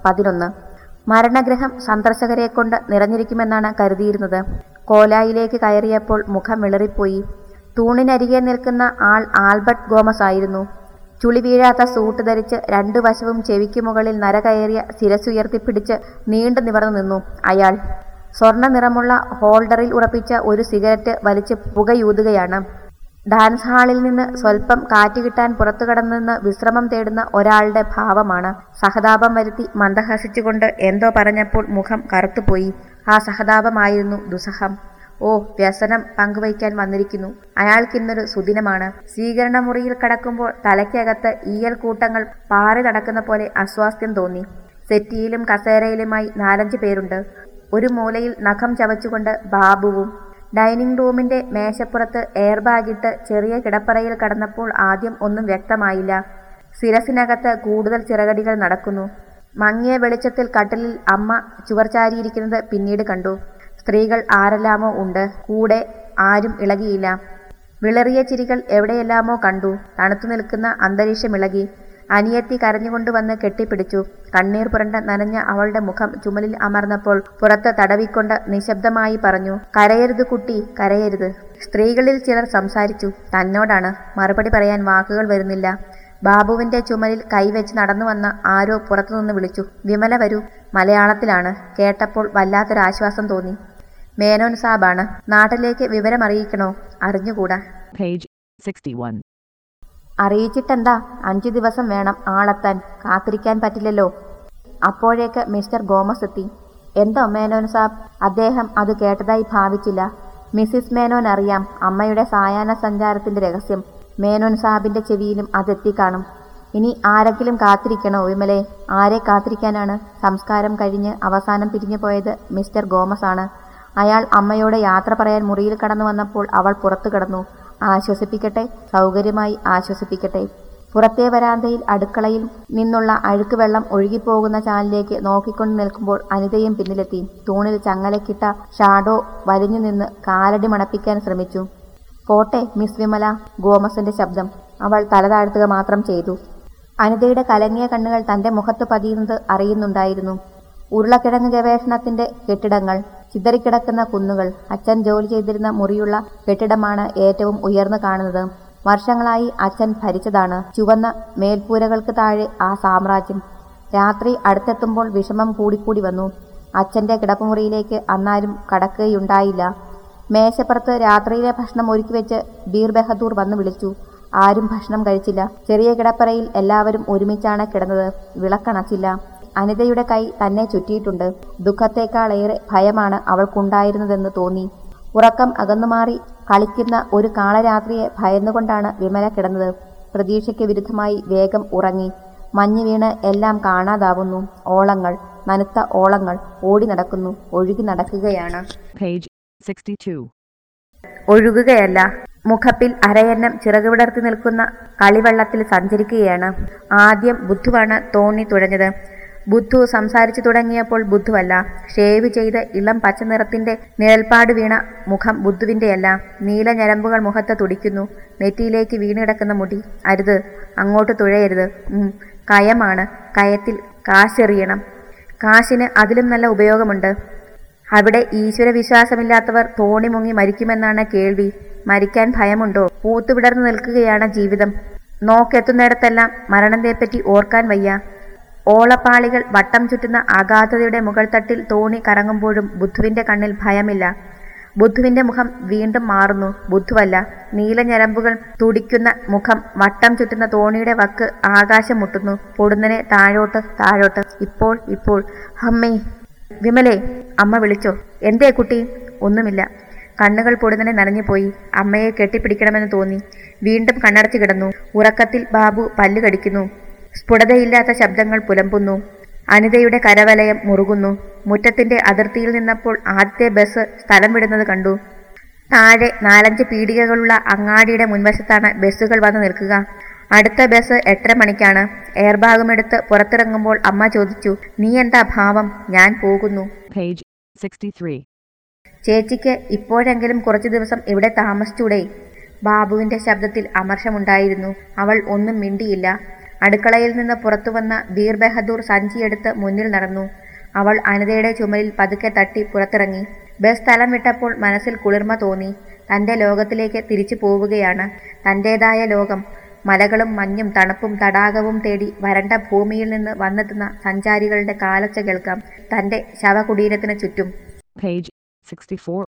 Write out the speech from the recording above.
പതിനൊന്ന് മരണഗ്രഹം സന്ദർശകരെ കൊണ്ട് നിറഞ്ഞിരിക്കുമെന്നാണ് കരുതിയിരുന്നത് കോലായിലേക്ക് കയറിയപ്പോൾ മുഖം വിളറിപ്പോയി തൂണിനരികെ നിൽക്കുന്ന ആൾ ആൽബർട്ട് ഗോമസ് ആയിരുന്നു ചുളി വീഴാത്ത സൂട്ട് ധരിച്ച് രണ്ടു വശവും ചെവിക്ക് മുകളിൽ നരകയറിയ ശിരസുയർത്തിപ്പിടിച്ച് നീണ്ടു നിവർന്നു നിന്നു അയാൾ സ്വർണ്ണ നിറമുള്ള ഹോൾഡറിൽ ഉറപ്പിച്ച ഒരു സിഗരറ്റ് വലിച്ച് പുകയൂതുകയാണ് ഡാൻസ് ഹാളിൽ നിന്ന് സ്വൽപ്പം കാറ്റ് കിട്ടാൻ പുറത്തു കടന്നുനിന്ന് വിശ്രമം തേടുന്ന ഒരാളുടെ ഭാവമാണ് സഹതാപം വരുത്തി മന്ദഹസിച്ചുകൊണ്ട് എന്തോ പറഞ്ഞപ്പോൾ മുഖം കറുത്തുപോയി ആ സഹതാപമായിരുന്നു ദുസ്സഹം ഓ വ്യസനം പങ്കുവയ്ക്കാൻ വന്നിരിക്കുന്നു അയാൾക്കിന്നൊരു സുദിനമാണ് സ്വീകരണ മുറിയിൽ കടക്കുമ്പോൾ തലയ്ക്കകത്ത് ഈയൽ കൂട്ടങ്ങൾ പാറി നടക്കുന്ന പോലെ അസ്വാസ്ഥ്യം തോന്നി സെറ്റിയിലും കസേരയിലുമായി നാലഞ്ച് പേരുണ്ട് ഒരു മൂലയിൽ നഖം ചവച്ചുകൊണ്ട് ബാബുവും ഡൈനിങ് റൂമിന്റെ മേശപ്പുറത്ത് എയർ ബാഗിട്ട് ചെറിയ കിടപ്പറയിൽ കടന്നപ്പോൾ ആദ്യം ഒന്നും വ്യക്തമായില്ല ശിരസിനകത്ത് കൂടുതൽ ചിറകടികൾ നടക്കുന്നു മങ്ങിയ വെളിച്ചത്തിൽ കട്ടിലിൽ അമ്മ ചുവർചാരിയിരിക്കുന്നത് പിന്നീട് കണ്ടു സ്ത്രീകൾ ആരെല്ലാമോ ഉണ്ട് കൂടെ ആരും ഇളകിയില്ല വിളറിയ ചിരികൾ എവിടെയെല്ലാമോ കണ്ടു തണുത്തു നിൽക്കുന്ന അന്തരീക്ഷം ഇളകി അനിയത്തി കരഞ്ഞുകൊണ്ട് വന്ന് കെട്ടിപ്പിടിച്ചു കണ്ണീർ പുരണ്ട നനഞ്ഞ അവളുടെ മുഖം ചുമലിൽ അമർന്നപ്പോൾ പുറത്ത് തടവിക്കൊണ്ട് നിശബ്ദമായി പറഞ്ഞു കരയരുത് കുട്ടി കരയരുത് സ്ത്രീകളിൽ ചിലർ സംസാരിച്ചു തന്നോടാണ് മറുപടി പറയാൻ വാക്കുകൾ വരുന്നില്ല ബാബുവിന്റെ ചുമലിൽ കൈവച്ച് നടന്നു വന്ന ആരോ പുറത്തുനിന്ന് വിളിച്ചു വിമല വരൂ മലയാളത്തിലാണ് കേട്ടപ്പോൾ വല്ലാത്തൊരാശ്വാസം തോന്നി മേനോൻ സാബാണ് നാട്ടിലേക്ക് വിവരമറിയിക്കണോ അറിഞ്ഞുകൂടാ Page 61. അറിയിച്ചിട്ടെന്താ അഞ്ചു ദിവസം വേണം ആളെത്താൻ കാത്തിരിക്കാൻ പറ്റില്ലല്ലോ അപ്പോഴേക്ക് മിസ്റ്റർ ഗോമസ് എത്തി എന്തോ മേനോൻ സാബ് അദ്ദേഹം അത് കേട്ടതായി ഭാവിച്ചില്ല മിസ്സിസ് മേനോൻ അറിയാം അമ്മയുടെ സായാഹ്ന സഞ്ചാരത്തിന്റെ രഹസ്യം മേനോൻ സാബിന്റെ ചെവിയിലും അതെത്തിക്കാണും ഇനി ആരെങ്കിലും കാത്തിരിക്കണോ വിമലെ ആരെ കാത്തിരിക്കാനാണ് സംസ്കാരം കഴിഞ്ഞ് അവസാനം പിരിഞ്ഞു പോയത് മിസ്റ്റർ ഗോമസ് ആണ് അയാൾ അമ്മയോട് യാത്ര പറയാൻ മുറിയിൽ കടന്നു വന്നപ്പോൾ അവൾ പുറത്തു കിടന്നു ആശ്വസിപ്പിക്കട്ടെ സൗകര്യമായി ആശ്വസിപ്പിക്കട്ടെ പുറത്തെ വരാന്തയിൽ അടുക്കളയിൽ നിന്നുള്ള അഴുക്ക് വെള്ളം ഒഴുകിപ്പോകുന്ന ചാലിലേക്ക് നോക്കിക്കൊണ്ട് നിൽക്കുമ്പോൾ അനിതയും പിന്നിലെത്തി തൂണിൽ ചങ്ങലക്കിട്ട ഷാഡോ വലിഞ്ഞു നിന്ന് കാലടി മണപ്പിക്കാൻ ശ്രമിച്ചു പോട്ടെ മിസ് വിമല ഗോമസിന്റെ ശബ്ദം അവൾ തല താഴ്ത്തുക മാത്രം ചെയ്തു അനിതയുടെ കലങ്ങിയ കണ്ണുകൾ തന്റെ മുഖത്ത് പതിയുന്നത് അറിയുന്നുണ്ടായിരുന്നു ഉരുളക്കിഴങ്ങ് ഗവേഷണത്തിന്റെ കെട്ടിടങ്ങൾ ചിതറിക്കിടക്കുന്ന കുന്നുകൾ അച്ഛൻ ജോലി ചെയ്തിരുന്ന മുറിയുള്ള കെട്ടിടമാണ് ഏറ്റവും ഉയർന്നു കാണുന്നത് വർഷങ്ങളായി അച്ഛൻ ഭരിച്ചതാണ് ചുവന്ന മേൽപ്പൂരകൾക്ക് താഴെ ആ സാമ്രാജ്യം രാത്രി അടുത്തെത്തുമ്പോൾ വിഷമം കൂടിക്കൂടി വന്നു അച്ഛന്റെ കിടപ്പുമുറിയിലേക്ക് അന്നാരും കടക്കുകയുണ്ടായില്ല മേശപ്പുറത്ത് രാത്രിയിലെ ഭക്ഷണം ഒരുക്കി വെച്ച് ബീർ ബഹദൂർ വന്നു വിളിച്ചു ആരും ഭക്ഷണം കഴിച്ചില്ല ചെറിയ കിടപ്പറയിൽ എല്ലാവരും ഒരുമിച്ചാണ് കിടന്നത് വിളക്കണച്ചില്ല അനിതയുടെ കൈ തന്നെ ചുറ്റിയിട്ടുണ്ട് ദുഃഖത്തേക്കാളേറെ ഭയമാണ് അവൾക്കുണ്ടായിരുന്നതെന്ന് തോന്നി ഉറക്കം അകന്നുമാറി കളിക്കുന്ന ഒരു കാളരാത്രിയെ ഭയന്നുകൊണ്ടാണ് വിമല കിടന്നത് പ്രതീക്ഷയ്ക്ക് വിരുദ്ധമായി വേഗം ഉറങ്ങി മഞ്ഞ് വീണ് എല്ലാം കാണാതാവുന്നു ഓളങ്ങൾ നനുത്ത ഓളങ്ങൾ ഓടി നടക്കുന്നു ഒഴുകി നടക്കുകയാണ് Page 62. ഒഴുകുകയല്ല മുഖപ്പിൽ അരയന്നം ചിറകുവിടർത്തി നിൽക്കുന്ന കളിവെള്ളത്തിൽ സഞ്ചരിക്കുകയാണ് ആദ്യം ബുദ്ധുവാണ് തോണി തുഴഞ്ഞത് ബുദ്ധു സംസാരിച്ചു തുടങ്ങിയപ്പോൾ ബുദ്ധുവല്ല ഷേവ് ചെയ്ത് ഇളം പച്ച നിറത്തിന്റെ നിഴൽപ്പാട് വീണ മുഖം ബുദ്ധുവിന്റെയല്ല നീല ഞരമ്പുകൾ മുഖത്ത് തുടിക്കുന്നു നെറ്റിയിലേക്ക് വീണുകിടക്കുന്ന മുടി അരുത് അങ്ങോട്ട് തുഴയരുത് ഉം, കയമാണ് കയത്തിൽ കാശെറിയണം കാശിന് അതിലും നല്ല ഉപയോഗമുണ്ട് അവിടെ ഈശ്വരവിശ്വാസമില്ലാത്തവർ തോണി മുങ്ങി മരിക്കുമെന്നാണ് കേൾവി മരിക്കാൻ ഭയമുണ്ടോ പൂത്തുവിടർന്നു നിൽക്കുകയാണ് ജീവിതം നോക്കെത്തുന്നിടത്തെല്ലാം മരണത്തെപ്പറ്റി ഓർക്കാൻ വയ്യ ഓളപ്പാളികൾ വട്ടം ചുറ്റുന്ന അഗാധതയുടെ മുകൾ തട്ടിൽ തോണി കറങ്ങുമ്പോഴും ബുദ്ധുവിന്റെ കണ്ണിൽ ഭയമില്ല ബുദ്ധുവിന്റെ മുഖം വീണ്ടും മാറുന്നു ബുദ്ധുവല്ല നീലഞരമ്പുകൾ തുടിക്കുന്ന മുഖം വട്ടം ചുറ്റുന്ന തോണിയുടെ വക്ക് ആകാശം മുട്ടുന്നു പൊടുന്നനെ താഴോട്ട് താഴോട്ട് ഇപ്പോൾ ഇപ്പോൾ അമ്മേ വിമലേ അമ്മ വിളിച്ചോ എന്തേ കുട്ടി ഒന്നുമില്ല കണ്ണുകൾ പൊടുന്നനെ നനഞ്ഞുപോയി അമ്മയെ കെട്ടിപ്പിടിക്കണമെന്ന് തോന്നി വീണ്ടും കണ്ണടച്ചു കിടന്നു ഉറക്കത്തിൽ ബാബു പല്ല് കടിക്കുന്നു സ്ഫുടതയില്ലാത്ത ശബ്ദങ്ങൾ പുലമ്പുന്നു അനിതയുടെ കരവലയം മുറുകുന്നു മുറ്റത്തിന്റെ അതിർത്തിയിൽ നിന്നപ്പോൾ ആദ്യത്തെ ബസ് സ്ഥലം വിടുന്നത് കണ്ടു താഴെ നാലഞ്ച് പീടികകളുള്ള അങ്ങാടിയുടെ മുൻവശത്താണ് ബസ്സുകൾ വന്ന് നിൽക്കുക അടുത്ത ബസ് എട്ടര മണിക്കാണ് എയർബാഗുമെടുത്ത് പുറത്തിറങ്ങുമ്പോൾ അമ്മ ചോദിച്ചു നീ എന്താ ഭാവം ഞാൻ പോകുന്നു Page 63. ചേച്ചിക്ക് ഇപ്പോഴെങ്കിലും കുറച്ചു ദിവസം ഇവിടെ താമസിച്ചൂടെ ബാബുവിന്റെ ശബ്ദത്തിൽ അമർഷമുണ്ടായിരുന്നു അവൾ ഒന്നും മിണ്ടിയില്ല അടുക്കളയിൽ നിന്ന് പുറത്തുവന്ന വീർ ബഹദൂർ സഞ്ചിയെടുത്ത് മുന്നിൽ നടന്നു അവൾ അനിതയുടെ ചുമലിൽ പതുക്കെ തട്ടി പുറത്തിറങ്ങി ബസ് സ്ഥലം വിട്ടപ്പോൾ മനസ്സിൽ കുളിർമ തോന്നി തന്റെ ലോകത്തിലേക്ക് തിരിച്ചു പോവുകയാണ് തന്റേതായ ലോകം മലകളും മഞ്ഞും തണുപ്പും തടാകവും തേടി വരണ്ട ഭൂമിയിൽ നിന്ന് വന്നെത്തുന്ന സഞ്ചാരികളുടെ കാലച്ച കേൾക്കാം തന്റെ ശവകുടീരത്തിന് ചുറ്റും Page 64.